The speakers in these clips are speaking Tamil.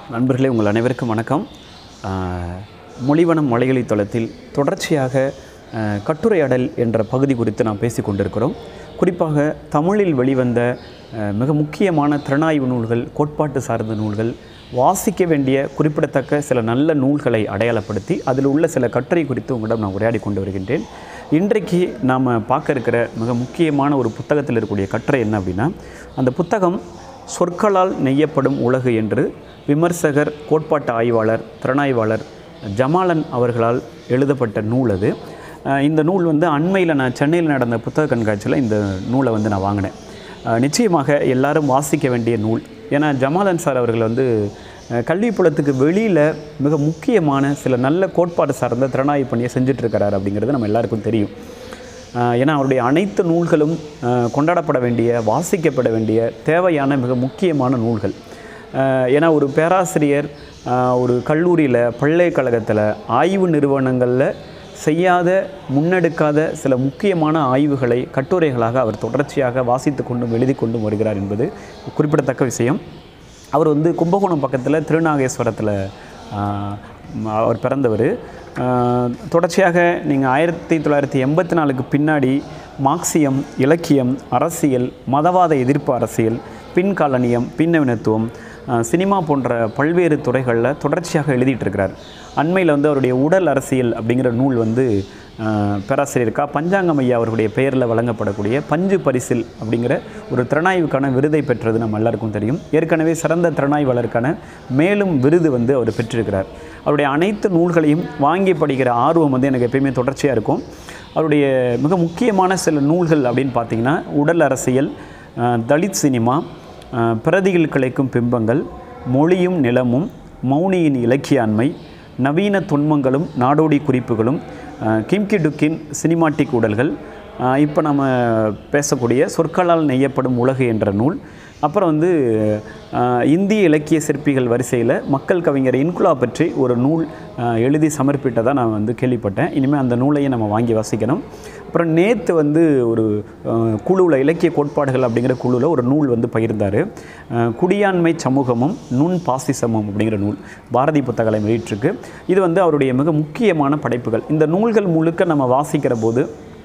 நண்பர்களே உங்கள் அனைவருக்கும் வணக்கம் ஆஹ், மொழிவனம் மலையொலி தளத்தில் தொடர்ச்சியாக ஆஹ், கட்டுரையாடல் என்ற பகுதி குறித்து நாம் பேசி கொண்டிருக்கிறோம் குறிப்பாக தமிழில் வெளிவந்த ஆஹ், மிக முக்கியமான திறனாய்வு நூல்கள் கோட்பாட்டு சார்ந்த நூல்கள் வாசிக்க வேண்டிய குறிப்பிடத்தக்க சில நல்ல நூல்களை அடையாளப்படுத்தி அதில் உள்ள சில கட்டுரை குறித்து உங்களிடம் நான் உரையாடி கொண்டு வருகின்றேன் இன்றைக்கு நாம் பார்க்க இருக்கிற மிக முக்கியமான ஒரு புத்தகத்தில் இருக்கக்கூடிய கட்டுரை என்ன அப்படின்னா அந்த புத்தகம் சொற்களால் நெய்யப்படும் உலகு என்று விமர்சகர் கோட்பாட்டு ஆய்வாளர் திறனாய்வாளர் ஜமாலன் அவர்களால் எழுதப்பட்ட நூல் அது அஹ் இந்த நூல் வந்து அண்மையில் நான் சென்னையில் நடந்த புத்தக கண்காட்சியில் இந்த நூலை வந்து நான் வாங்கினேன் அஹ் நிச்சயமாக எல்லாரும் வாசிக்க வேண்டிய நூல் ஏன்னா ஜமாலன் சார் அவர்கள் வந்து அஹ் கல்விப்புலத்துக்கு வெளியில் மிக முக்கியமான சில நல்ல கோட்பாடு சார்ந்த திறனாய்வு பணியை செஞ்சிட்ருக்கிறார் அப்படிங்கிறது நம்ம எல்லாருக்கும் தெரியும் ஆஹ் ஏன்னா அவருடைய அனைத்து நூல்களும் ஆஹ் கொண்டாடப்பட வேண்டிய வாசிக்கப்பட வேண்டிய தேவையான மிக முக்கியமான நூல்கள் ஆஹ் ஏன்னா ஒரு பேராசிரியர் ஆஹ் ஒரு கல்லூரியில் பல்கலைக்கழகத்தில் ஆய்வு நிறுவனங்களில் செய்யாத முன்னெடுக்காத சில முக்கியமான ஆய்வுகளை கட்டுரைகளாக அவர் தொடர்ச்சியாக வாசித்து கொண்டும் எழுதி கொண்டும் வருகிறார் என்பது குறிப்பிடத்தக்க விஷயம் அவர் வந்து கும்பகோணம் பக்கத்தில் திருநாகேஸ்வரத்தில் ஆஹ், ம- அவர் பிறந்தவர் ஆஹ், தொடர்ச்சியாக நீங்கள் ஆயிரத்தி தொள்ளாயிரத்தி எண்பத்தி நாலுக்கு பின்னாடி மார்க்சியம் இலக்கியம் அரசியல் மதவாத எதிர்ப்பு அரசியல் பின்காலனியம் பின்னவினத்துவம் ஆஹ், சினிமா போன்ற பல்வேறு துறைகளில் தொடர்ச்சியாக எழுதிட்டு இருக்கிறார் அண்மையில் வந்து அவருடைய உடல் அரசியல் அப்படிங்கிற நூல் வந்து ஆஹ், பேராசிரியர் கா பஞ்சாங்கம் ஐயா அவர்களுடைய பெயரில் வழங்கப்படக்கூடிய பஞ்சு பரிசில் அப்படிங்கிற ஒரு திறனாய்வுக்கான விருதை பெற்றது நம்ம எல்லாருக்கும் தெரியும் ஏற்கனவே சிறந்த திறனாய்வாளருக்கான மேலும் விருது வந்து அவர் பெற்றிருக்கிறார் அவருடைய அனைத்து நூல்களையும் வாங்கி படிக்கிற ஆர்வம் வந்து எனக்கு எப்பயுமே தொடர்ச்சியாக இருக்கும் அவருடைய மிக முக்கியமான சில நூல்கள் அப்படின்னு பார்த்தீங்கன்னா உடல் அரசியல் ஆஹ், தலித் சினிமா ஆஹ், பிரதியில் கிளைக்கும் பிம்பங்கள் மொழியும் நிலமும் மௌனியின் இலக்கியாண்மை நவீன துன்பங்களும் நாடோடி குறிப்புகளும் அஹ், கிம்கி டுக்கின் சினிமாட்டிக் உடல்கள் இப்போ நம்ம பேசக்கூடிய சொற்களால் நெய்யப்படும் உலகு என்ற நூல் அப்புறம் வந்து அஹ், இந்திய இலக்கிய சிற்பிகள் வரிசையில் மக்கள் கவிஞர் இன்குலா பற்றி ஒரு நூல் அஹ், எழுதி சமர்ப்பிட்டதாக நான் வந்து கேள்விப்பட்டேன் இனிமேல் அந்த நூலையும் நம்ம வாங்கி வாசிக்கணும் அப்புறம் நேற்று வந்து ஒரு குழுவில் இலக்கிய கோட்பாடுகள் அப்படிங்கிற குழுவில் ஒரு நூல் வந்து பகிர்ந்தார் குடியாண்மை சமூகமும் நுண் பாசிசமும் அப்படிங்கிற நூல் பாரதி புத்தகங்களை வெளியிட்டிருக்கு இது வந்து அவருடைய மிக முக்கியமான படைப்புகள் இந்த நூல்கள் முழுக்க நம்ம வாசிக்கிற போது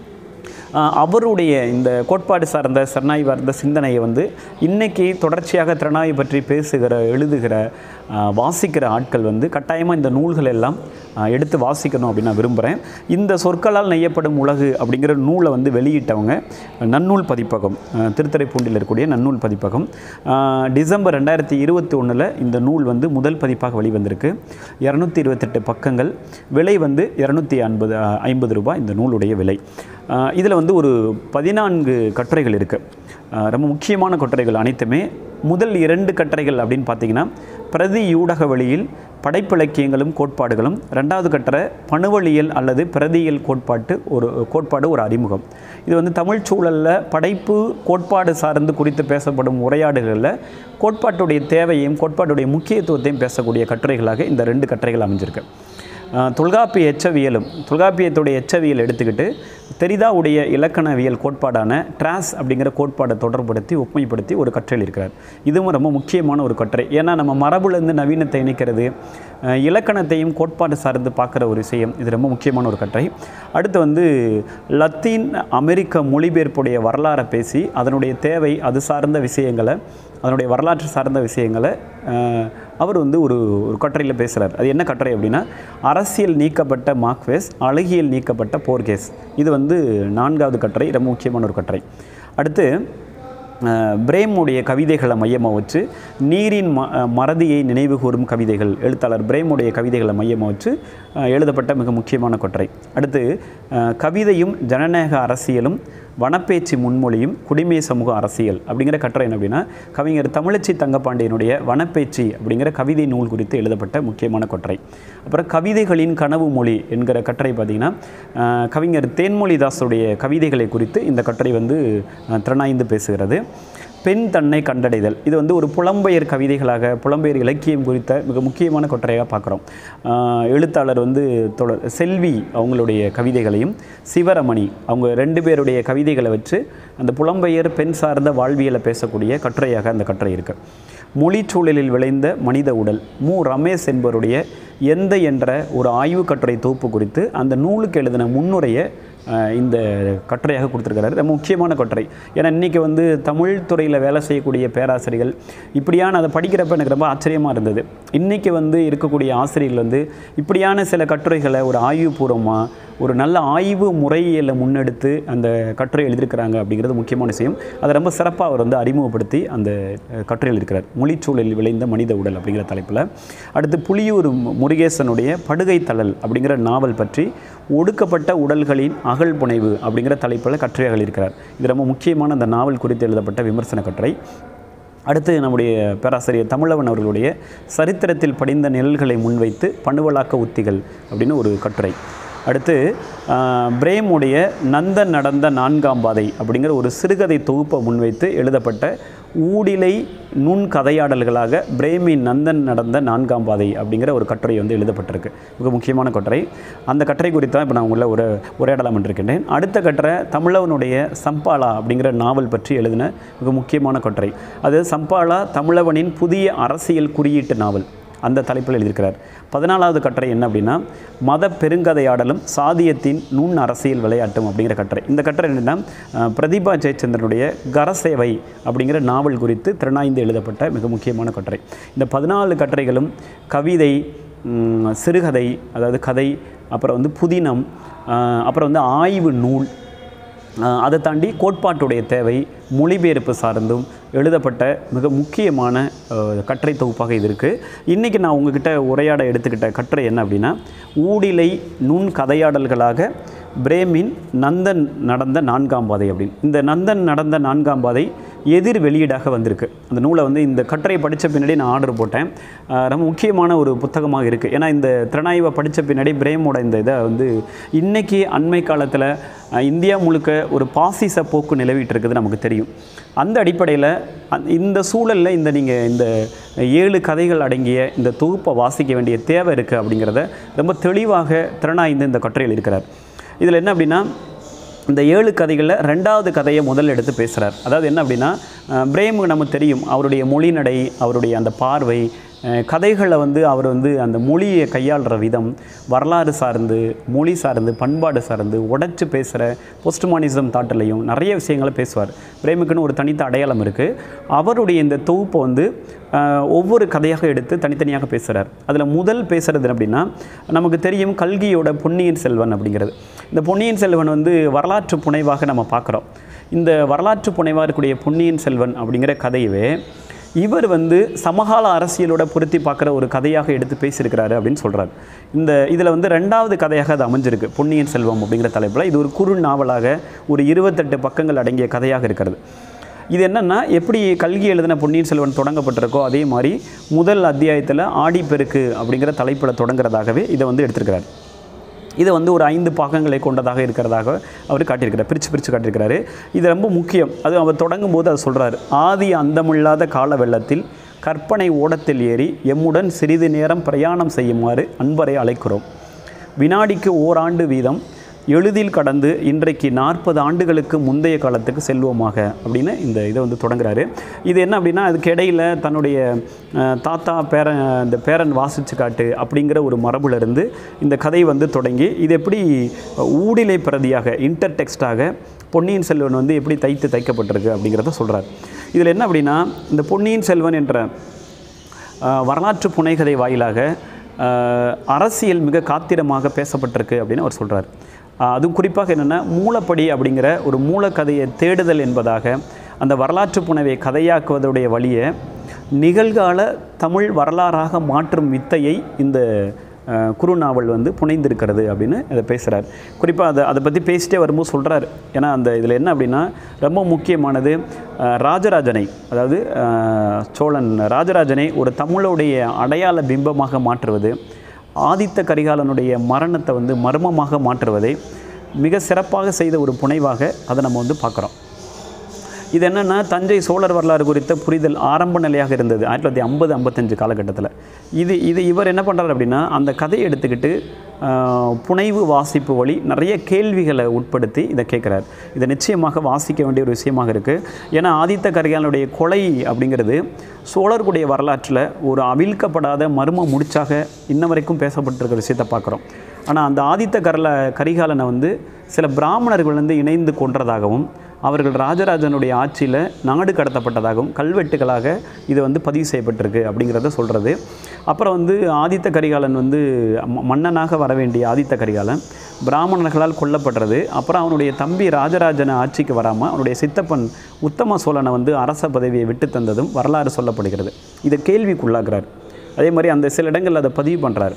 ஆஹ் அவருடைய இந்த கோட்பாடு சார்ந்த சரணாய் சார்ந்த சிந்தனையை வந்து இன்னைக்கு தொடர்ச்சியாக திறனாய் பற்றி பேசுகிற எழுதுகிற ஆஹ் வாசிக்கிற ஆட்கள் வந்து கட்டாயமாக இந்த நூல்கள் எல்லாம் ஆஹ் எடுத்து வாசிக்கணும் அப்படின்னு நான் விரும்புகிறேன் இந்த சொற்களால் நெய்யப்படும் உலகு அப்படிங்கிற நூலை வந்து வெளியிட்டவங்க நன்னூல் பதிப்பகம் ஆஹ் திருத்துறைப்பூண்டில் இருக்கக்கூடிய நன்னூல் பதிப்பகம் ஆஹ் டிசம்பர் ரெண்டாயிரத்தி இருபத்தி ஒன்றில் இந்த நூல் வந்து முதல் பதிப்பாக வெளிவந்திருக்கு இரநூத்தி இருபத்தெட்டு பக்கங்கள் விலை வந்து இரநூத்தி ஐம்பது ஐம்பது ரூபாய் இந்த நூலுடைய விலை இதில் வந்து ஒரு பதினான்கு கட்டுரைகள் இருக்குது ரொம்ப முக்கியமான கட்டுரைகள் அனைத்துமே முதல் இரண்டு கட்டுரைகள் அப்படின்னு பார்த்தீங்கன்னா பிரதி ஊடக வழியில் படைப்பிலக்கியங்களும் கோட்பாடுகளும் ரெண்டாவது கட்டுரை பணுவலியல் அல்லது பிரதியியல் கோட்பாட்டு ஒரு கோட்பாடு ஒரு அறிமுகம் இது வந்து தமிழ் சூழலில் படைப்பு கோட்பாடு சார்ந்து குறித்து பேசப்படும் உரையாடுகளில் கோட்பாட்டுடைய தேவையையும் கோட்பாட்டுடைய முக்கியத்துவத்தையும் பேசக்கூடிய கட்டுரைகளாக இந்த ரெண்டு கட்டுரைகள் அமைஞ்சிருக்கு அஹ் தொல்காப்பிய எச்சவியலும் தொல்காப்பியத்துடைய எச்சவியல் எடுத்துக்கிட்டு தெரிதாவுடைய இலக்கணவியல் கோட்பாடான ட்ராஸ் அப்படிங்கிற கோட்பாடை தொடர்படுத்தி ஒப்புமைப்படுத்தி ஒரு கட்டுரையில் இருக்கிறார் இதுவும் ரொம்ப முக்கியமான ஒரு கட்டுரை ஏன்னா நம்ம மரபுலேருந்து நவீனத்தை இணைக்கிறது அஹ் இலக்கணத்தையும் கோட்பாடு சார்ந்து பார்க்குற ஒரு விஷயம் இது ரொம்ப முக்கியமான ஒரு கட்டுரை அடுத்து வந்து லத்தீன் அமெரிக்க மொழிபெயர்ப்புடைய வரலாறை பேசி அதனுடைய தேவை அது சார்ந்த விஷயங்களை அதனுடைய வரலாற்று சார்ந்த விஷயங்களை அஹ், அவர் வந்து ஒரு ஒரு கட்டுரையில் பேசுகிறார் அது என்ன கட்டுரை அப்படின்னா அரசியல் நீக்கப்பட்ட மார்க்வேஸ் அழகியல் நீக்கப்பட்ட போர்கேஸ் இது வந்து நான்காவது கட்டுரை ரொம்ப முக்கியமான ஒரு கட்டுரை அடுத்து அஹ், பிரேமுடைய கவிதைகளை மையமாக வச்சு நீரின் ம அஹ், மறதியை நினைவு கூறும் கவிதைகள் எழுத்தாளர் பிரேமுடைய கவிதைகளை மையமாக வச்சு அஹ், எழுதப்பட்ட மிக முக்கியமான கட்டுரை அடுத்து அஹ், கவிதையும் ஜனநாயக அரசியலும் வனப்பேச்சு முன்மொழியும் குடிமை சமூக அரசியல் அப்படிங்கிற கட்டுரை என்ன அப்படின்னா கவிஞர் தமிழச்சி தங்கப்பாண்டியனுடைய வனப்பேச்சு அப்படிங்கிற கவிதை நூல் குறித்து எழுதப்பட்ட முக்கியமான கட்டுரை அப்புறம் கவிதைகளின் கனவு மொழி என்கிற கட்டுரை பார்த்திங்கன்னா அஹ், கவிஞர் தேன்மொழிதாஸுடைய கவிதைகளை குறித்து இந்த கட்டுரை வந்து அஹ், திறனாய்ந்து பேசுகிறது பெண் தன்னை கண்டடைதல் இது வந்து ஒரு புலம்பெயர் கவிதைகளாக புலம்பெயர் இலக்கியம் குறித்த மிக முக்கியமான கொற்றையாக பார்க்குறோம் எழுத்தாளர் வந்து தொடர் செல்வி அவங்களுடைய கவிதைகளையும் சிவரமணி அவங்க ரெண்டு பேருடைய கவிதைகளை வச்சு அந்த புலம்பெயர் பெண் சார்ந்த வாழ்வியலை பேசக்கூடிய கட்டுரையாக அந்த கட்டுரை இருக்குது மொழிச்சூழலில் விளைந்த மனித உடல் மு ரமேஷ் என்பவருடைய எந்த என்ற ஒரு ஆய்வுக் கட்டுரை தொகுப்பு குறித்து அந்த நூலுக்கு எழுதின முன்னுரையை அஹ், இந்த கட்டுரையாக கொடுத்துருக்கிறாரு ரொம்ப முக்கியமான கட்டுரை ஏன்னா இன்றைக்கி வந்து தமிழ் துறையில் வேலை செய்யக்கூடிய பேராசிரியர்கள் இப்படியான அதை படிக்கிறப்ப எனக்கு ரொம்ப ஆச்சரியமாக இருந்தது இன்றைக்கி வந்து இருக்கக்கூடிய ஆசிரியர்கள் வந்து இப்படியான சில கட்டுரைகளை ஒரு ஆய்வுபூர்வமாக ஒரு நல்ல ஆய்வு முறையில் முன்னெடுத்து அந்த கட்டுரை எழுதியிருக்கிறாங்க அப்படிங்கிறது முக்கியமான விஷயம் அதை ரொம்ப சிறப்பாக அவர் வந்து அறிமுகப்படுத்தி அந்த அஹ், கட்டுரை எழுதியிருக்கிறார் மொழிச்சூழலில் விளைந்த மனித உடல் அப்படிங்கிற தலைப்பில் அடுத்து புலியூர் மு- முருகேசனுடைய படுகை தழல் அப்படிங்கிற நாவல் பற்றி ஒடுக்கப்பட்ட உடல்களின் அகல் புனைவு அப்படிங்கிற தலைப்பில் கட்டுரையாக எழுதியிருக்கிறார் இது ரொம்ப முக்கியமான அந்த நாவல் குறித்து எழுதப்பட்ட விமர்சன கட்டுரை அடுத்து நம்முடைய பேராசிரியர் தமிழவன் அவர்களுடைய சரித்திரத்தில் படிந்த நிழல்களை முன்வைத்து பணுவலாக்க உத்திகள் அப்படின்னு ஒரு கட்டுரை அடுத்து ஆஹ், பிரேமுடைய நந்தன் நடந்த நான்காம் பாதை அப்படிங்கிற ஒரு சிறுகதை தொகுப்பை முன்வைத்து எழுதப்பட்ட ஊடிலை நுண் கதையாடல்களாக பிரேமின் நந்தன் நடந்த நான்காம் பாதை அப்படிங்கிற ஒரு கட்டுரை வந்து எழுதப்பட்டிருக்கு மிக முக்கியமான கட்டுரை அந்த கட்டுரை குறித்து தான் இப்போ நான் உங்களை ஒரு உரையாடலாம் இருக்கின்றேன் அடுத்த கட்டுரை தமிழவனுடைய சம்பாலா அப்படிங்கிற நாவல் பற்றி எழுதின மிக முக்கியமான கட்டுரை அது சம்பாலா தமிழவனின் புதிய அரசியல் குறியீட்டு நாவல் அந்த தலைப்பில் எழுதியிருக்கிறார் பதினாலாவது கட்டுரை என்ன அப்படின்னா மத பெருங்கதையாடலும் சாதியத்தின் நுண் அரசியல் விளையாட்டும் அப்படிங்கிற கட்டுரை இந்த கட்டுரை என்னன்னா அஹ், பிரதீபா ஜெயச்சந்திரனுடைய கரசேவை அப்படிங்கிற நாவல் குறித்து திறனாய்ந்து எழுதப்பட்ட மிக முக்கியமான கட்டுரை இந்த பதினாலு கட்டுரைகளும் கவிதை ம், சிறுகதை அதாவது கதை அப்புறம் வந்து புதினம் அஹ், அப்புறம் வந்து ஆய்வு நூல் அஹ் அதை தாண்டி கோட்பாட்டுடைய தேவை மொழிபெயர்ப்பு சார்ந்தும் எழுதப்பட்ட மிக முக்கியமான அஹ், கட்டுரை தொகுப்பாக இது இருக்குது இன்றைக்கி நான் உங்ககிட்ட உரையாட எடுத்துக்கிட்ட கட்டுரை என்ன அப்படின்னா ஊடிலை நுண் கதையாடல்களாக பிரேமின் நந்தன் நடந்த நான்காம் பாதை அப்படின்னு இந்த நந்தன் நடந்த நான்காம் பாதை எதிர் வெளியீடாக வந்திருக்கு அந்த நூலை வந்து இந்த கட்டுரையை படித்த பின்னாடி நான் ஆர்டர் போட்டேன் அஹ் ரொம்ப முக்கியமான ஒரு புத்தகமாக இருக்குது ஏன்னா இந்த திறனாய்வை படித்த பின்னாடி பிரேமோட இந்த இதை வந்து இன்றைக்கி அண்மை காலத்தில் அஹ், இந்தியா முழுக்க ஒரு பாசிச போக்கு நிலவிட்டு இருக்குது நமக்கு தெரியும் அந்த அடிப்படையில் அந் இந்த சூழலில் இந்த நீங்கள் இந்த ஏழு கதைகள் அடங்கிய இந்த தொகுப்பை வாசிக்க வேண்டிய தேவை இருக்குது அப்படிங்கிறத ரொம்ப தெளிவாக திறனாய்ந்து இந்த கட்டுரையில் இருக்கிறார் இதில் என்ன அப்படின்னா இந்த ஏழு கதைகளில் ரெண்டாவது கதையை முதல்ல எடுத்து பேசுகிறார் அதாவது என்ன அப்படின்னா அஹ், பிரேமுக்கு நமக்கு தெரியும் அவருடைய மொழிநடை அவருடைய அந்த பார்வை அஹ், கதைகளை வந்து அவர் வந்து அந்த மொழியை கையாளுற விதம் வரலாறு சார்ந்து மொழி சார்ந்து பண்பாடு சார்ந்து உடைச்சு பேசுகிற போஸ்ட்மானிசம் தாட்டிலையும் நிறைய விஷயங்களை பேசுவார் பிரேமுக்குன்னு ஒரு தனித்த அடையாளம் இருக்குது அவருடைய இந்த தொகுப்பை வந்து அஹ், ஒவ்வொரு கதையாக எடுத்து தனித்தனியாக பேசுகிறார் அதில் முதல் பேசுகிறது அப்படின்னா நமக்கு தெரியும் கல்கியோட பொன்னியின் செல்வன் அப்படிங்கிறது இந்த பொன்னியின் செல்வன் வந்து வரலாற்று புனைவாக நம்ம பார்க்குறோம் இந்த வரலாற்று புனைவாக இருக்கக்கூடிய பொன்னியின் செல்வன் அப்படிங்கிற கதையவே இவர் வந்து சமகால அரசியலோட பொருத்தி பார்க்குற ஒரு கதையாக எடுத்து பேசியிருக்கிறாரு அப்படின்னு சொல்கிறார் இந்த இதில் வந்து ரெண்டாவது கதையாக அது அமைஞ்சிருக்கு பொன்னியின் செல்வம் அப்படிங்கிற தலைப்பில் இது ஒரு குறு நாவலாக ஒரு இருபத்தெட்டு பக்கங்கள் அடங்கிய கதையாக இருக்கிறது இது என்னென்னா எப்படி கல்கி எழுதின பொன்னியின் செல்வன் தொடங்கப்பட்டிருக்கோ அதே மாதிரி முதல் அத்தியாயத்தில் ஆடிப்பெருக்கு அப்படிங்கிற தலைப்பில் தொடங்குறதாகவே இதை வந்து எடுத்திருக்கிறார் இதை வந்து ஒரு ஐந்து பாகங்களை கொண்டதாக இருக்கிறதாக அவர் காட்டியிருக்கிறார் பிரித்து பிரித்து காட்டியிருக்கிறாரு இது ரொம்ப முக்கியம் அது அவர் தொடங்கும் போது அது சொல்கிறார் ஆதி அந்தமில்லாத கால வெள்ளத்தில் கற்பனை ஓடத்தில் ஏறி எம்முடன் சிறிது நேரம் பிரயாணம் செய்யுமாறு அன்பரை அழைக்கிறோம் வினாடிக்கு ஓராண்டு வீதம் எளிதில் கடந்து இன்றைக்கு நாற்பது ஆண்டுகளுக்கு முந்தைய காலத்துக்கு செல்வோமாக அப்படின்னு இந்த இதை வந்து தொடங்குறாரு இது என்ன அப்படின்னா அதுக்கு இடையில் தன்னுடைய அஹ், தாத்தா பேரன் இந்த பேரன் வாசிச்சு காட்டு அப்படிங்கிற ஒரு மரபுல இருந்து இந்த கதை வந்து தொடங்கி இது எப்படி ஊடிலை பிரதியாக இன்டர் டெக்ஸ்டாக பொன்னியின் செல்வன் வந்து எப்படி தைத்து தைக்கப்பட்டிருக்கு அப்படிங்கிறத சொல்கிறார் இதில் என்ன அப்படின்னா இந்த பொன்னியின் செல்வன் என்ற ஆஹ் வரலாற்று புனைகதை வாயிலாக ஆஹ் அரசியல் மிக காத்திரமாக பேசப்பட்டிருக்கு அப்படின்னு அவர் சொல்கிறார் அதுவும் குறிப்பாக என்னென்னா மூலப்படி அப்படிங்கிற ஒரு மூலக்கதையை தேடுதல் என்பதாக அந்த வரலாற்று புனைவை கதையாக்குவதுடைய வழியை நிகழ்கால தமிழ் வரலாறாக மாற்றும் வித்தையை இந்த அஹ், குறுநாவல் வந்து புனைந்திருக்கிறது அப்படின்னு அதை பேசுகிறார் குறிப்பாக அதை அதை பற்றி பேசிட்டே வரும்போது சொல்கிறார் ஏன்னா அந்த இதில் என்ன அப்படின்னா ரொம்ப முக்கியமானது அஹ், ராஜராஜனை அதாவது அஹ், சோழன் ராஜராஜனை ஒரு தமிழுடைய அடையாள பிம்பமாக மாற்றுவது ஆதித்த கரிகாலனுடைய மரணத்தை வந்து மர்மமாக மாற்றுவதை மிக சிறப்பாக செய்த ஒரு புனைவாக அதை நம்ம வந்து பார்க்குறோம் இது என்னென்னா தஞ்சை சோழர் வரலாறு குறித்த புரிதல் ஆரம்ப நிலையாக இருந்தது ஆயிரத்தி தொள்ளாயிரத்தி ஐம்பது ஐம்பத்தஞ்சு காலகட்டத்தில் இது இது இவர் என்ன பண்ணுறாரு அப்படின்னா அந்த கதையை எடுத்துக்கிட்டு ஆஹ், புனைவு வாசிப்பு வழி நிறைய கேள்விகளை உட்படுத்தி இதை கேட்குறாரு இதை நிச்சயமாக வாசிக்க வேண்டிய ஒரு விஷயமாக இருக்குது ஏன்னா ஆதித்த கரிகாலனுடைய கொலை அப்படிங்கிறது சோழர்களுடைய வரலாற்றில் ஒரு அவிழ்க்கப்படாத மர்ம முடிச்சாக இன்ன வரைக்கும் பேசப்பட்டிருக்கிற விஷயத்தை பார்க்குறோம் ஆனால் அந்த ஆதித்த கரல கரிகாலனை வந்து சில பிராமணர்கள் வந்து இணைந்து கொன்றதாகவும் அவர்கள் ராஜராஜனுடைய ஆட்சியில் நாடு கடத்தப்பட்டதாகவும் கல்வெட்டுகளாக இது வந்து பதிவு செய்யப்பட்டிருக்கு அப்படிங்கிறத சொல்கிறது அப்புறம் வந்து ஆதித்த கரிகாலன் வந்து ம- மன்னனாக வர வேண்டிய ஆதித்த கரிகாலன் பிராமணர்களால் கொல்லப்படுறது அப்புறம் அவனுடைய தம்பி ராஜராஜனை ஆட்சிக்கு வராமல் அவனுடைய சித்தப்பன் உத்தம சோழனை வந்து அரச பதவியை விட்டு தந்ததும் வரலாறு சொல்லப்படுகிறது இதை கேள்விக்குள்ளாக்குறார் அதே மாதிரி அந்த சில இடங்களில் அதை பதிவு பண்ணுறாரு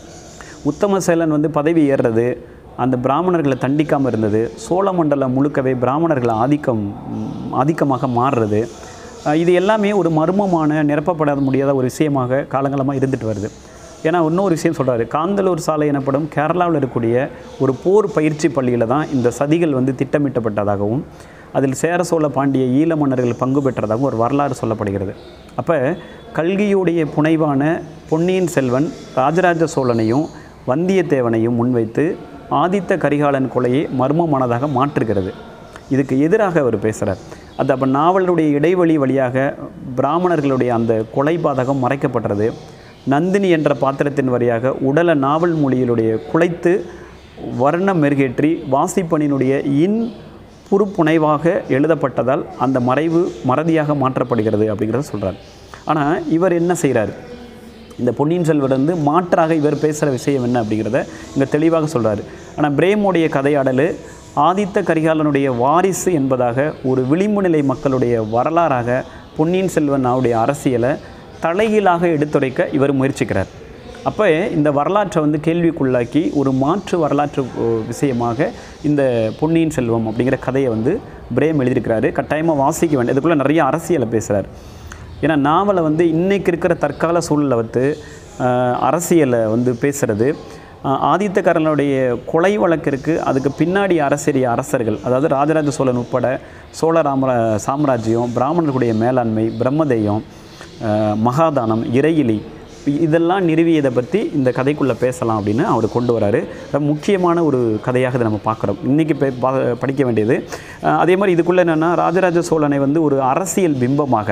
உத்தம சேலன் வந்து பதவி ஏறுறது அந்த பிராமணர்களை தண்டிக்காமல் இருந்தது சோழ மண்டலம் முழுக்கவே பிராமணர்கள் ஆதிக்கம் ம், ஆதிக்கமாக மாறுறது அஹ் இது எல்லாமே ஒரு மர்மமான நிரப்பப்படாத முடியாத ஒரு விஷயமாக காலங்காலமாக இருந்துட்டு வருது ஏன்னா இன்னொரு விஷயம் சொல்கிறாரு காந்தலூர் சாலை எனப்படும் கேரளாவில் இருக்கக்கூடிய ஒரு போர் பயிற்சி பள்ளியில் தான் இந்த சதிகள் வந்து திட்டமிட்டப்பட்டதாகவும் அதில் சேர சோழ பாண்டிய ஈழ மன்னர்கள் பங்கு பெற்றதாகவும் ஒரு வரலாறு சொல்லப்படுகிறது அப்போ கல்கியுடைய புனைவான பொன்னியின் செல்வன் ராஜராஜ சோழனையும் வந்தியத்தேவனையும் முன்வைத்து ஆதித்த கரிகாலன் கொலையை மர்மமானதாக மாற்றுகிறது இதுக்கு எதிராக அவர் பேசுகிறார் அது அப்போ நாவலுடைய இடைவெளி வழியாக பிராமணர்களுடைய அந்த கொலை பாதகம் மறைக்கப்பட்டது நந்தினி என்ற பாத்திரத்தின் வழியாக உடலை நாவல் மொழியிலுடைய குலைத்து வர்ணம் மெருகேற்றி வாசிப்பனினுடைய இன் புறுப்புனைவாக எழுதப்பட்டதால் அந்த மறைவு மறதியாக மாற்றப்படுகிறது அப்படிங்கிறத சொல்கிறார் ஆனால் இவர் என்ன செய்கிறார் இந்த பொன்னியின் செல்வர் வந்து மாற்றாக இவர் பேசுகிற விஷயம் என்ன அப்படிங்கிறத இங்கே தெளிவாக சொல்கிறாரு ஆனால் பிரேமுடைய கதையாடல் ஆதித்த கரிகாலனுடைய வாரிசு என்பதாக ஒரு விளிம்பு நிலை மக்களுடைய வரலாறாக பொன்னியின் செல்வன் அவருடைய அரசியலை தலைகீழாக எடுத்துரைக்க இவர் முயற்சிக்கிறார் அப்போ இந்த வரலாற்றை வந்து கேள்விக்குள்ளாக்கி ஒரு மாற்று வரலாற்று ஓ, விஷயமாக இந்த பொன்னியின் செல்வம் அப்படிங்கிற கதையை வந்து பிரேம் எழுதியிருக்கிறாரு கட்டாயமாக வாசிக்க வேண்டிய இதுக்குள்ளே நிறைய அரசியலை பேசுகிறார் ஏன்னா நாவலை வந்து இன்னைக்கு இருக்கிற தற்கால சூழலை வந்து ஆஹ், அரசியலை வந்து பேசுகிறது ஆதித்த கரனுடைய கொலை வழக்கிற்கு அதுக்கு பின்னாடி அரசியல் அரசர்கள் அதாவது ராஜராஜ சோழன் உட்பட சோழ ராம சாம்ராஜ்யம் பிராமணர்களுடைய மேலாண்மை பிரம்மதேயம் ஆஹ், மகாதானம் இறையிலி இதெல்லாம் நிறுவியதை பற்றி இந்த கதைக்குள்ளே பேசலாம் அப்படின்னு அவர் கொண்டு வராரு ரொம்ப முக்கியமான ஒரு கதையாக இதை நம்ம பார்க்குறோம் இன்றைக்கி படிக்க வேண்டியது ஆஹ், அதே மாதிரி இதுக்குள்ளே என்னென்னா ராஜராஜ சோழனை வந்து ஒரு அரசியல் பிம்பமாக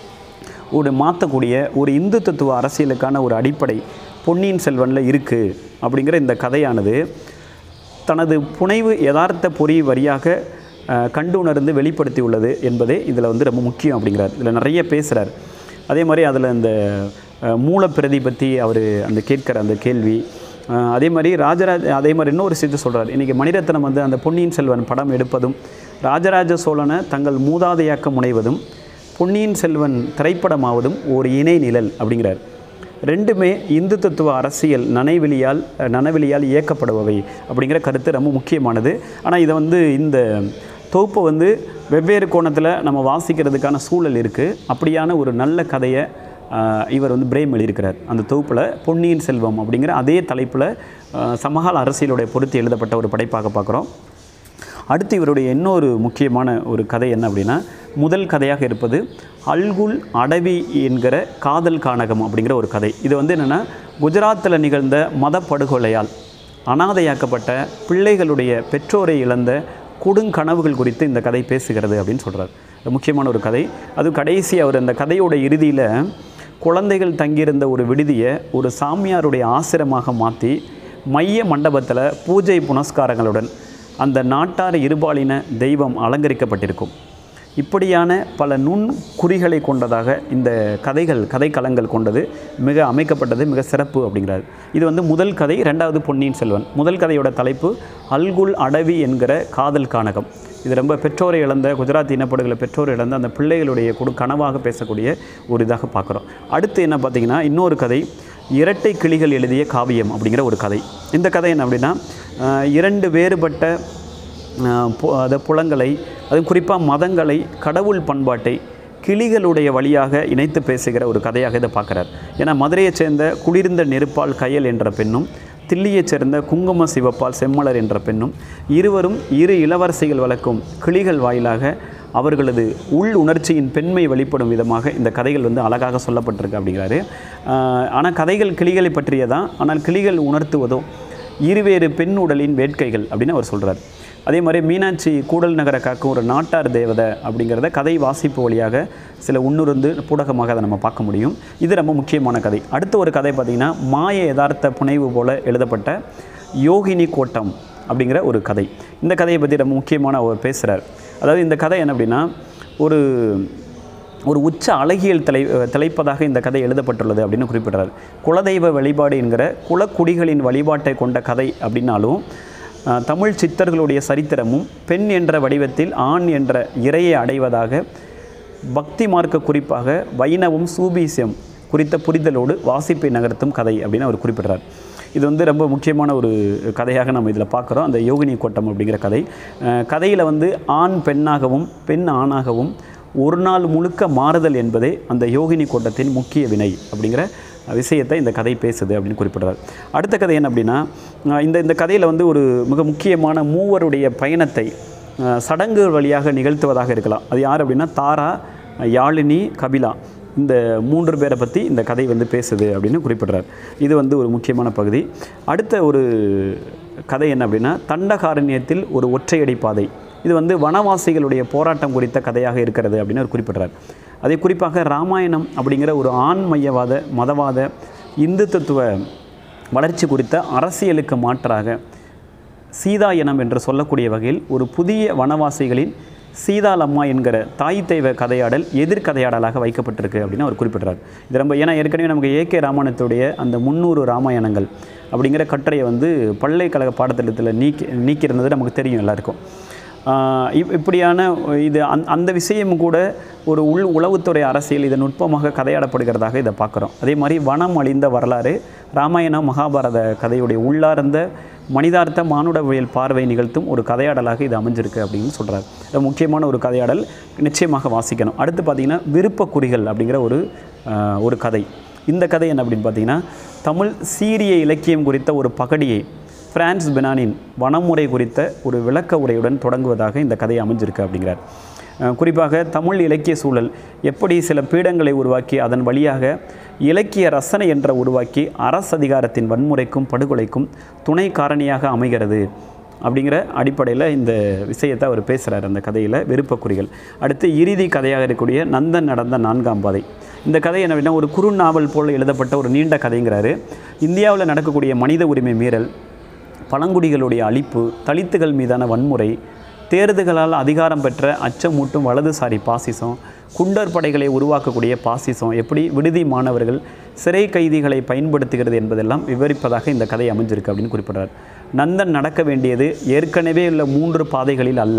ஒரு மாற்றக்கூடிய ஒரு இந்து தத்துவ அரசியலுக்கான ஒரு அடிப்படை பொன்னியின் செல்வனில் இருக்குது அப்படிங்கிற இந்த கதையானது தனது புனைவு யதார்த்த பொறி வரியாக அஹ், கண்டு உணர்ந்து வெளிப்படுத்தி உள்ளது என்பதே இதில் வந்து ரொம்ப முக்கியம் அப்படிங்கிறார் இதில் நிறைய பேசுகிறார் அதே மாதிரி அதில் இந்த அஹ், மூலப்பிரதி பற்றி அவர் அந்த கேட்கிற அந்த கேள்வி அஹ், அதே மாதிரி ராஜராஜ அதே மாதிரி இன்னொரு விஷயத்தை சொல்கிறார் இன்றைக்கி மணிரத்னம் வந்து அந்த பொன்னியின் செல்வன் படம் எடுப்பதும் ராஜராஜ சோழனை தங்கள் மூதாதையாக்க முனைவதும் பொன்னியின் செல்வன் திரைப்படமாவதும் ஒரு இணை நிழல் அப்படிங்கிறார் ரெண்டுமே இந்து தத்துவ அரசியல் நனைவெளியால் நனவெளியால் இயக்கப்படுபவை அப்படிங்கிற கருத்து ரொம்ப முக்கியமானது ஆனால் இதை வந்து இந்த தொகுப்பை வந்து வெவ்வேறு கோணத்தில் நம்ம வாசிக்கிறதுக்கான சூழல் இருக்குது அப்படியான ஒரு நல்ல கதையை ஆஹ், இவர் வந்து பிரேம் எழுதியிருக்கிறார் அந்த தொகுப்பில் பொன்னியின் செல்வம் அப்படிங்கிற அதே தலைப்பில் ஆஹ், சமகால அரசியலுடைய பொருத்தி எழுதப்பட்ட ஒரு படைப்பாக பார்க்குறோம் அடுத்து இவருடைய இன்னொரு முக்கியமான ஒரு கதை என்ன அப்படின்னா முதல் கதையாக இருப்பது அல்குல் அடவி என்கிற காதல் கானகம் அப்படிங்கிற ஒரு கதை இது வந்து என்னென்னா குஜராத்தில் நிகழ்ந்த மத படுகொலையால் அனாதையாக்கப்பட்ட பிள்ளைகளுடைய பெற்றோரை இழந்த கொடுங்கனவுகள் குறித்து இந்த கதை பேசுகிறது அப்படின்னு சொல்கிறார் முக்கியமான ஒரு கதை அது கடைசி அவர் அந்த கதையோட இறுதியில் குழந்தைகள் தங்கியிருந்த ஒரு விடுதியை ஒரு சாமியாருடைய ஆசிரமாக மாற்றி மைய மண்டபத்தில் பூஜை புனஸ்காரங்களுடன் அந்த நாட்டார் இருபாலின தெய்வம் அலங்கரிக்கப்பட்டிருக்கும் இப்படியான பல நுண் குறிகளை கொண்டதாக இந்த கதைகள் கதைக்களங்கள் கொண்டது மிக அமைக்கப்பட்டது மிக சிறப்பு அப்படிங்கிறார் இது வந்து முதல் கதை ரெண்டாவது பொன்னியின் செல்வன் முதல் கதையோட தலைப்பு அல்குல் அடவி என்கிற காதல் கானகம் இது ரொம்ப பெற்றோரை இழந்த குஜராத் இனப்படுகளை பெற்றோர் இழந்த அந்த பிள்ளைகளுடைய கொடு கனவாக பேசக்கூடிய ஒரு இதாக பார்க்குறோம் அடுத்து என்ன பார்த்தீங்கன்னா இன்னொரு கதை இரட்டை கிளிகள் எழுதிய காவியம் அப்படிங்கிற ஒரு கதை இந்த கதை என்ன அப்படின்னா ஆஹ், இரண்டு வேறுபட்ட ஆஹ், பு- அத புலங்களை அதுவும் குறிப்பாக மதங்களை கடவுள் பண்பாட்டை கிளிகளுடைய வழியாக இணைத்து பேசுகிற ஒரு கதையாக இதை பார்க்குறார் ஏன்னா மதுரையைச் சேர்ந்த குளிர்ந்த நெருப்பால் கயல் என்ற பெண்ணும் தில்லியைச் சேர்ந்த குங்கும சிவப்பால் செம்மலர் என்ற பெண்ணும் இருவரும் இரு இளவரசிகள் வளர்க்கும் கிளிகள் வாயிலாக அவர்களது உள் உணர்ச்சியின் பெண்மை வெளிப்படும் விதமாக இந்த கதைகள் வந்து அழகாக சொல்லப்பட்டிருக்கு அப்படிங்கிறாரு ஆனால் கதைகள் கிளிகளை பற்றியதான் ஆனால் கிளிகள் உணர்த்துவதோ இருவேறு பெண் உடலின் வேட்கைகள் அப்படின்னு அவர் சொல்கிறார் அதே மாதிரி மீனாட்சி கூடல் நகர காக்கும் ஒரு நாட்டார் தேவதை அப்படிங்கிறத கதை வாசிப்பு வழியாக சில உன்னுருந்து பூடகமாக அதை நம்ம பார்க்க முடியும் இது ரொம்ப முக்கியமான கதை அடுத்த ஒரு கதை பார்த்திங்கன்னா மாய யதார்த்த புனைவு போல எழுதப்பட்ட யோகினி கோட்டம் அப்படிங்கிற ஒரு கதை இந்த கதையை பற்றி ரொம்ப முக்கியமான அவர் பேசுகிறார் அதாவது இந்த கதை என்ன அப்படின்னா ஒரு ஒரு உச்ச அழகியல் தலை தலைப்பதாக இந்த கதை எழுதப்பட்டுள்ளது அப்படின்னு குறிப்பிடுறார் குலதெய்வ வழிபாடு என்கிற குலக்குடிகளின் வழிபாட்டை கொண்ட கதை அப்படின்னாலும் அஹ், தமிழ் சித்தர்களுடைய சரித்திரமும் பெண் என்ற வடிவத்தில் ஆண் என்ற இறையை அடைவதாக பக்தி மார்க்க குறிப்பாக வைணவம் சூபீசியம் குறித்த புரிதலோடு வாசிப்பை நகர்த்தும் கதை அப்படின்னு அவர் குறிப்பிடுறார் இது வந்து ரொம்ப முக்கியமான ஒரு கதையாக நம்ம இதில் பார்க்குறோம் அந்த யோகினி கோட்டம் அப்படிங்கிற கதை கதையில் வந்து ஆண் பெண்ணாகவும் பெண் ஆணாகவும் ஒரு நாள் முழுக்க மாறுதல் என்பதே அந்த யோகினி கோட்டத்தின் முக்கிய வினை அப்படிங்கிற விஷயத்தை இந்த கதை பேசுது அப்படின்னு குறிப்பிடுறார் அடுத்த கதை என்ன அப்படின்னா அஹ் இந்த இந்த கதையில் வந்து ஒரு மிக முக்கியமான மூவருடைய பயணத்தை அஹ் சடங்குகள் வழியாக நிகழ்த்துவதாக இருக்கலாம் அது யார் அப்படின்னா தாரா யாழினி கபிலா இந்த மூன்று பேரை பற்றி இந்த கதை வந்து பேசுது அப்படின்னு குறிப்பிடுறார் இது வந்து ஒரு முக்கியமான பகுதி அடுத்த ஒரு கதை என்ன அப்படின்னா தண்டகாரண்யத்தில் ஒரு ஒற்றையடி பாதை இது வந்து வனவாசிகளுடைய போராட்டம் குறித்த கதையாக இருக்கிறது அப்படின்னு அவர் குறிப்பிடுறார் அதே குறிப்பாக ராமாயணம் அப்படிங்கிற ஒரு ஆண் மையவாத மதவாத இந்து தத்துவ வளர்ச்சி குறித்த அரசியலுக்கு மாற்றாக சீதா இனம் என்று சொல்லக்கூடிய வகையில் ஒரு புதிய வனவாசிகளின் சீதாலம்மா என்கிற தாய் தெய்வ கதையாடல் எதிர்கதையாடலாக வைக்கப்பட்டிருக்கு அப்படின்னு அவர் குறிப்பிடுறார் இது ரொம்ப ஏன்னா ஏற்கனவே நமக்கு ஏகே ராமாயணத்துடைய அந்த முந்நூறு ராமாயணங்கள் அப்படிங்கிற கட்டுரையை வந்து பல்கலைக்கழக பாடத்திட்டத்தில் நீக்கி நீக்கியிருந்தது நமக்கு தெரியும் எல்லாருக்கும் ஆஹ் இப் இப்படியான இது அந் அந்த விஷயம் கூட ஒரு உள் உளவுத்துறை அரசியல் இது நுட்பமாக கதையாடப்படுகிறதாக இதை பார்க்குறோம் அதே மாதிரி வனம் அழிந்த வரலாறு ராமாயண மகாபாரத கதையுடைய உள்ளார்ந்த மனிதார்த்த மானுடவியல் பார்வை நிகழ்த்தும் ஒரு கதையாடலாக இது அமைஞ்சிருக்கு அப்படின்னு சொல்கிறார் இது முக்கியமான ஒரு கதையாடல் நிச்சயமாக வாசிக்கணும் அடுத்து பார்த்திங்கன்னா விருப்பக்குறிகள் அப்படிங்கிற ஒரு ஆஹ், ஒரு கதை இந்த கதை என்ன அப்படின்னு பார்த்தீங்கன்னா தமிழ் சீரிய இலக்கியம் குறித்த ஒரு பகடியை பிரான்ஸ் பெனானின் வனமுறை குறித்த ஒரு விளக்க உரையுடன் தொடங்குவதாக இந்த கதை அமைஞ்சிருக்கு அப்படிங்கிறார் அஹ் குறிப்பாக தமிழ் இலக்கிய சூழல் எப்படி சில பீடங்களை உருவாக்கி அதன் வழியாக இலக்கிய ரசனை என்ற உருவாக்கி அரசதிகாரத்தின் வன்முறைக்கும் படுகொலைக்கும் துணை காரணியாக அமைகிறது அப்படிங்கிற அடிப்படையில் இந்த விஷயத்தை அவர் பேசுகிறார் அந்த கதையில் விருப்பக்குறிகள் அடுத்து இறுதி கதையாக இருக்கக்கூடிய நந்தன் நடந்த நான்காம் பாதை இந்த கதை என்ன அப்படின்னா ஒரு குறு நாவல் போல் எழுதப்பட்ட ஒரு நீண்ட கதைங்கிறாரு இந்தியாவில் நடக்கக்கூடிய மனித உரிமை மீறல் பழங்குடிகளுடைய அழிப்பு தலித்துகள் மீதான வன்முறை தேர்தல்களால் அதிகாரம் பெற்ற அச்சமூட்டும் வலதுசாரி பாசிசம் குண்டர் படைகளை உருவாக்கக்கூடிய பாசிசம் எப்படி விடுதி மாணவர்கள் சிறை கைதிகளை பயன்படுத்துகிறது என்பதெல்லாம் விவரிப்பதாக இந்த கதை அமைஞ்சிருக்கு அப்படின்னு குறிப்பிடுறார் நந்தன் நடக்க வேண்டியது ஏற்கனவே உள்ள மூன்று பாதைகளில் அல்ல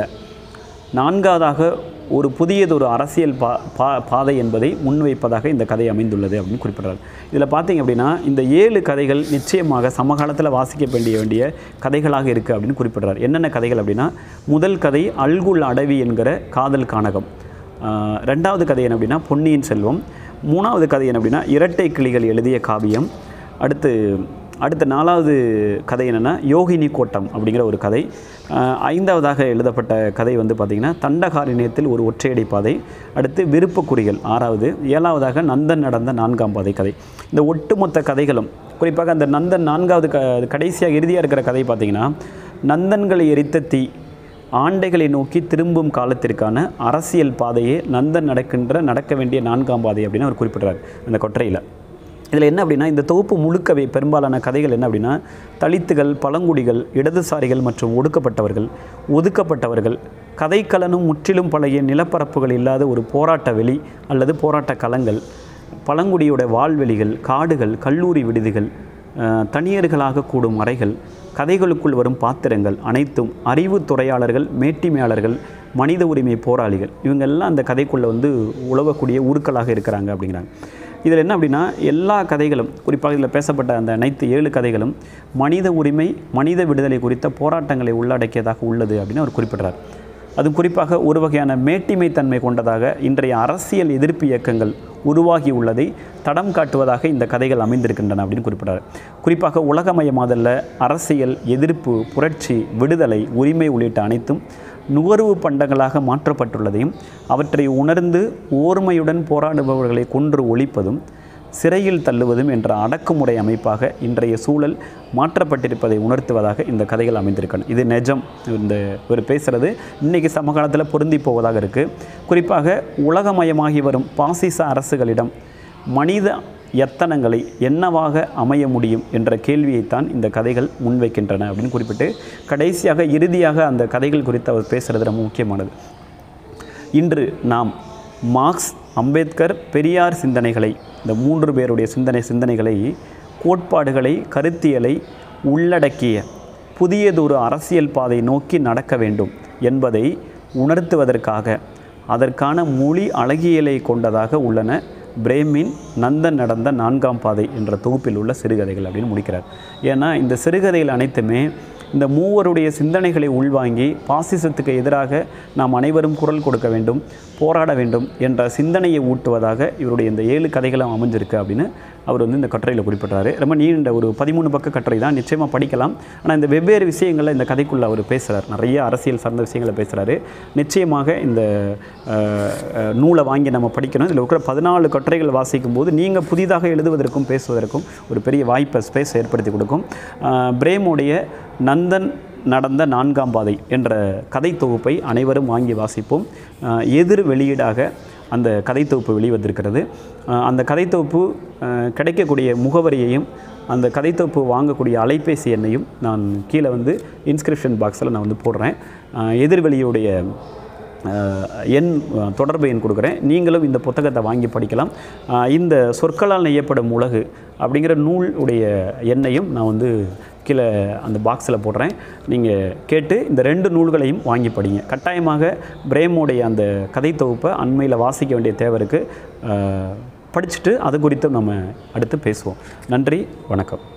நான்காவதாக ஒரு புதியதொரு அரசியல் பா பா பாதை என்பதை முன்வைப்பதாக இந்த கதை அமைந்துள்ளது அப்படின்னு குறிப்பிடுறார் இதில் பார்த்தீங்க அப்படின்னா இந்த ஏழு கதைகள் நிச்சயமாக சமகாலத்தில் வாசிக்க வேண்டிய வேண்டிய கதைகளாக இருக்குது அப்படின்னு குறிப்பிடுறார் என்னென்ன கதைகள் அப்படின்னா முதல் கதை அல்குல் அடவி என்கிற காதல் கானகம் ஆஹ் ரெண்டாவது கதை என்ன அப்படின்னா பொன்னியின் செல்வம் மூணாவது கதை என்ன அப்படின்னா இரட்டை கிளிகள் எழுதிய காவியம் அடுத்து அடுத்த நாலாவது கதை என்னென்னா யோகினி கோட்டம் அப்படிங்கிற ஒரு கதை ஆஹ் ஐந்தாவதாக எழுதப்பட்ட கதை வந்து பார்த்திங்கன்னா தண்டகாரண்யத்தில் ஒரு ஒற்றையடி பாதை அடுத்து விருப்பக்குறிகள் ஆறாவது ஏழாவதாக நந்தன் நடந்த நான்காம் பாதை கதை இந்த ஒட்டுமொத்த கதைகளும் குறிப்பாக அந்த நந்தன் நான்காவது க கடைசியாக இறுதியாக இருக்கிற கதை பார்த்திங்கன்னா நந்தன்களை எரித்த தீ ஆண்டைகளை நோக்கி திரும்பும் காலத்திற்கான அரசியல் பாதையே நந்தன் நடக்கின்ற நடக்க வேண்டிய நான்காம் பாதை அப்படின்னு அவர் குறிப்பிடுறார் அந்த கொற்றையில் இதில் என்ன அப்படின்னா இந்த தொகுப்பு முழுக்கவே பெரும்பாலான கதைகள் என்ன அப்படின்னா தலித்துகள் பழங்குடிகள் இடதுசாரிகள் மற்றும் ஒடுக்கப்பட்டவர்கள் ஒதுக்கப்பட்டவர்கள் கதைக்கலனும் முற்றிலும் பழைய நிலப்பரப்புகள் இல்லாத ஒரு போராட்ட வெளி அல்லது போராட்ட களங்கள் பழங்குடியோட வாழ்வெளிகள் காடுகள் கல்லூரி விடுதிகள் அஹ், தனியர்களாக கூடும் அறைகள் கதைகளுக்குள் வரும் பாத்திரங்கள் அனைத்தும் அறிவு துறையாளர்கள் மேட்டிமையாளர்கள் மனித உரிமை போராளிகள் இவங்க எல்லாம் அந்த கதைக்குள்ளே வந்து உழவக்கூடிய உருக்களாக இருக்கிறாங்க அப்படிங்கிறாங்க இதில் என்ன அப்படின்னா எல்லா கதைகளும் குறிப்பாக இதில் பேசப்பட்ட அந்த அனைத்து ஏழு கதைகளும் மனித உரிமை மனித விடுதலை குறித்த போராட்டங்களை உள்ளடக்கியதாக உள்ளது அப்படின்னு அவர் குறிப்பிடுறார் அது குறிப்பாக ஒரு வகையான மேட்டிமைத்தன்மை கொண்டதாக இன்றைய அரசியல் எதிர்ப்பு இயக்கங்கள் உருவாகி உள்ளதை தடம் காட்டுவதாக இந்த கதைகள் அமைந்திருக்கின்றன அப்படின்னு குறிப்பிட்டார் குறிப்பாக உலகமயமாதல்ல அரசியல் எதிர்ப்பு புரட்சி விடுதலை உரிமை உள்ளிட்ட அனைத்தும் நுகர்வு பண்டங்களாக மாற்றப்பட்டுள்ளதையும் அவற்றை உணர்ந்து ஓர்மையுடன் போராடுபவர்களை கொன்று ஒழிப்பதும் சிறையில் தள்ளுவதும் என்ற அடக்குமுறை அமைப்பாக இன்றைய சூழல் மாற்றப்பட்டிருப்பதை உணர்த்துவதாக இந்த கதைகள் அமைந்திருக்கணும் இது நிஜம் இந்த ஒரு பேசுகிறது இன்றைக்கி சமகாலத்தில் பொருந்தி போவதாக இருக்குது குறிப்பாக உலகமயமாகி வரும் பாசிச அரசுகளிடம் மனித எத்தனங்களை என்னவாக அமைய முடியும் என்ற கேள்வியைத்தான் இந்த கதைகள் முன்வைக்கின்றன அப்படின்னு குறிப்பிட்டு கடைசியாக இறுதியாக அந்த கதைகள் குறித்து அவர் பேசுகிறது ரொம்ப முக்கியமானது இன்று நாம் மார்க்ஸ் அம்பேத்கர் பெரியார் சிந்தனைகளை இந்த மூன்று பேருடைய சிந்தனை சிந்தனைகளை கோட்பாடுகளை கருத்தியலை உள்ளடக்கிய புதியதொரு அரசியல் பாதை நோக்கி நடக்க வேண்டும் என்பதை உணர்த்துவதற்காக அதற்கான மொழி அழகியலை கொண்டதாக உள்ளன பிரேமின் நந்தன் நடந்த நான்காம் பாதை என்ற தொகுப்பில் உள்ள சிறுகதைகள் அப்படின்னு முடிக்கிறார் ஏன்னா இந்த சிறுகதைகள் அனைத்துமே இந்த மூவருடைய சிந்தனைகளை உள்வாங்கி பாசிசத்துக்கு எதிராக நாம் அனைவரும் குரல் கொடுக்க வேண்டும் போராட வேண்டும் என்ற சிந்தனையை ஊட்டுவதாக இவருடைய இந்த ஏழு கதைகளும் அமைஞ்சிருக்கு அப்படின்னு அவர் வந்து இந்த கட்டுரையில் குறிப்பிட்டாரு ரொம்ப நீண்ட ஒரு பதிமூணு பக்க கட்டுரை தான் நிச்சயமாக படிக்கலாம் ஆனால் இந்த வெவ்வேறு விஷயங்களை இந்த கதைக்குள்ளே அவர் பேசுகிறார் நிறைய அரசியல் சார்ந்த விஷயங்களை பேசுகிறாரு நிச்சயமாக இந்த அஹ், அஹ், நூலை வாங்கி நம்ம படிக்கணும் இதில் இருக்கிற பதினாலு கட்டுரைகள் வாசிக்கும் போது நீங்கள் புதிதாக எழுதுவதற்கும் பேசுவதற்கும் ஒரு பெரிய வாய்ப்பை ஸ்பேஸ் ஏற்படுத்தி கொடுக்கும் அஹ், பிரேமுடைய நந்தன் நடந்த நான்காம் பாதை என்ற கதை தொகுப்பை அனைவரும் வாங்கி வாசிப்போம் அஹ், எதிர் வெளியீடாக அந்த கதை தொகுப்பு வெளிவந்திருக்கிறது அஹ், அந்த கதை தொகுப்பு அஹ், கிடைக்கக்கூடிய முகவரியையும் அந்த கதை தொகுப்பு வாங்கக்கூடிய அலைபேசி எண்ணையும் நான் கீழே வந்து இன்ஸ்கிரிப்ஷன் பாக்ஸில் நான் வந்து போடுறேன் அஹ், எதிர்வெளியுடைய அஹ், எண் அஹ், தொடர்பு எண் கொடுக்குறேன் நீங்களும் இந்த புத்தகத்தை வாங்கி படிக்கலாம் அஹ், இந்த சொற்களால் நெய்யப்படும் உலகு அப்படிங்கிற நூல் உடைய எண்ணையும் நான் வந்து கீழே அந்த பாக்ஸில் போடுறேன் நீங்கள் கேட்டு இந்த ரெண்டு நூல்களையும் வாங்கி படிங்க கட்டாயமாக பிரேமுடைய அந்த கதை தொகுப்பை அண்மையில் வாசிக்க வேண்டிய தேவை இருக்குது படிச்சுட்டு அது குறித்து நம்ம அடுத்து பேசுவோம் நன்றி வணக்கம்